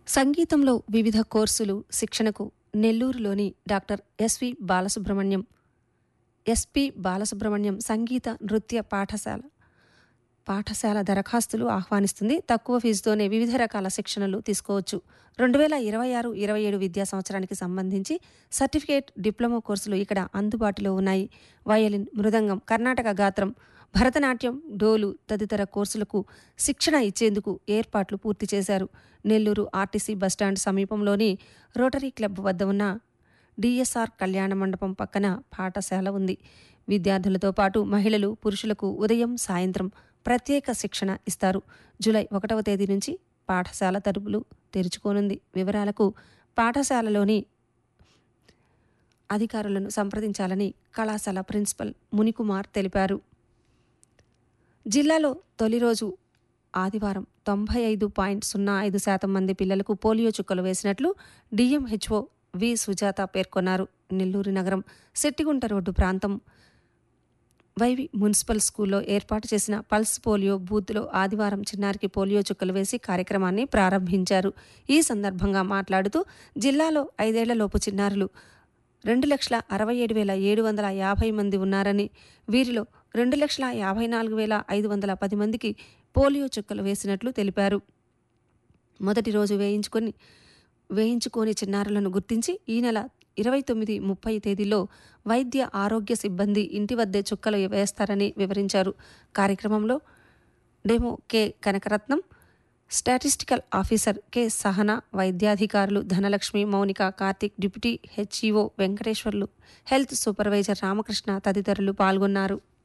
సంగీతంలో వివిధ కోర్సులు శిక్షణకు నెల్లూరులోని doctor S V Balasubrahmanyam S P Balasubrahmanyam సంగీత నృత్య పాఠశాల పాఠశాల దరఖాస్తులు ఆహ్వానిస్తుంది తక్కువ ఫీజుతోనే వివిధ రకాల శిక్షణలు తీసుకోవచ్చు రెండు వేల ఇరవై ఆరు ఇరవై ఏడు విద్యా సంవత్సరానికి సంబంధించి సర్టిఫికేట్ డిప్లొమా కోర్సులు ఇక్కడ అందుబాటులో ఉన్నాయి వయలిన్ మృదంగం కర్ణాటక గాత్రం భరతనాట్యం డోలు తదితర కోర్సులకు శిక్షణ ఇచ్చేందుకు ఏర్పాట్లు పూర్తి చేశారు నెల్లూరు ఆర్టీసీ బస్టాండ్ సమీపంలోని రోటరీ క్లబ్ వద్ద ఉన్న డిఎస్ఆర్ కళ్యాణ మండపం పక్కన పాఠశాల ఉంది విద్యార్థులతో పాటు మహిళలు పురుషులకు ఉదయం సాయంత్రం ప్రత్యేక శిక్షణ ఇస్తారు జూలై ఒకటవ తేదీ నుంచి పాఠశాల తలుపులు తెరుచుకోనుంది వివరాలకు పాఠశాలలోని అధికారులను సంప్రదించాలని కళాశాల ప్రిన్సిపల్ మునికుమార్ తెలిపారు జిల్లాలో తొలి రోజు ఆదివారం తొంభై ఐదు పాయింట్ సున్నా ఐదు శాతం మంది పిల్లలకు పోలియో చుక్కలు వేసినట్లు డిఎంహెచ్ఓ వి సుజాత పేర్కొన్నారు నెల్లూరు నగరం శెట్టిగుంట రోడ్డు ప్రాంతం వైవి మున్సిపల్ స్కూల్లో ఏర్పాటు చేసిన పల్స్ పోలియో బూత్లో ఆదివారం చిన్నారికి పోలియో చుక్కలు వేసి కార్యక్రమాన్ని ప్రారంభించారు ఈ సందర్భంగా మాట్లాడుతూ జిల్లాలో ఐదేళ్లలోపు చిన్నారులు రెండు లక్షల అరవై ఏడు వేల ఏడు వందల యాభై మంది ఉన్నారని వీరిలో రెండు లక్షల యాభై నాలుగు వేల ఐదు వందల పది మందికి పోలియో చుక్కలు వేసినట్లు తెలిపారు మొదటి రోజు వేయించుకొని వేయించుకోని చిన్నారులను గుర్తించి ఈ నెల ఇరవై తొమ్మిది ముప్పై తేదీలో వైద్య ఆరోగ్య సిబ్బంది ఇంటి వద్దే చుక్కలు వేస్తారని వివరించారు కార్యక్రమంలో demo K Kanakaratnam statistical officer K Sahana వైద్యాధికారులు Dhanalakshmi Mounika Karthik deputy HEO Venkateswarlu health supervisor Ramakrishna తదితరులు పాల్గొన్నారు